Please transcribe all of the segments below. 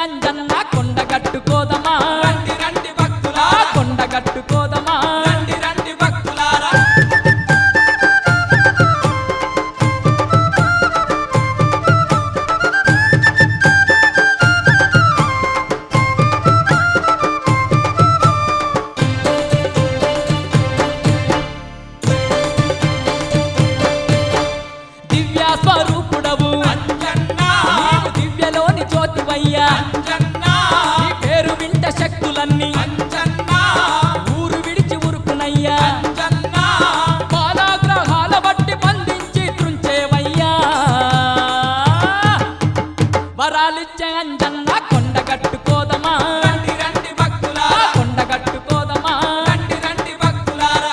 అంజన్న కొండ కట్టుకోదమా రండి రండి ఆ భక్తులారా కొండ కట్టుకోదమా రండి రండి భక్తులారా దివ్య స్వరూపుడవు అంజన్నా నీవు దివ్యలోని జ్యోతివయ్యా అంజన్నా నీ పేరు వింట శక్తులన్నీ అంజన్నా ఊరు విడిచి ఉరుకునయ్యా అంజన్నా బాలాగ్రహాల బట్టి బంధించి త్రుంచేవయ్యా వరాలిచ్చే అంజన్న కొండ కట్టుకోదమా రండి రండి ఆ భక్తులారా కొండ కట్టుకోదమా రండి రండి భక్తులారా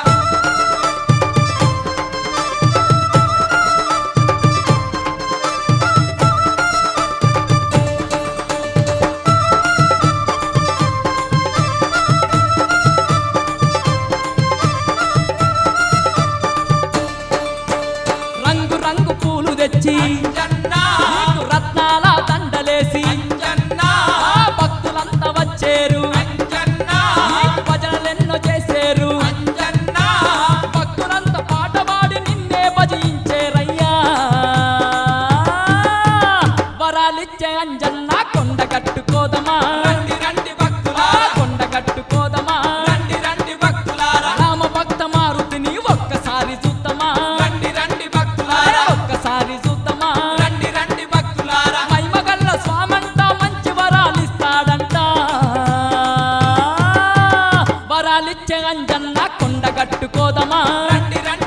రంగు రంగు పూలు తెచ్చి అంజన్నా నీకు రత్నాల దండలేసి అంజన్నా ఆ భక్తులంతా వచ్చేరు అంజన్నా నీకు భజనలెన్నో చేసేరు అంజన్నా భక్తులంతా పాట పాడి నిన్నే భజించేరయ్యా వరాలిచ్చే అంజన్న కొండ కట్టుకోదమా రండి రండి ఆ భక్తులారా కొండ కట్టుకోదమా రండి రండి భక్తులారా రామ భక్త మారుతిని ఒక్కసారి చూద్దామా రండి రండి భక్తులారా ఒక్కసారి చూద్దామా రండి రండి భక్తులారా మహిమగల్ల స్వామంట మంచి వరాలిస్తాడంట వరాలిచ్చే అంజన్న కొండ కట్టుకోదమా రండి రండి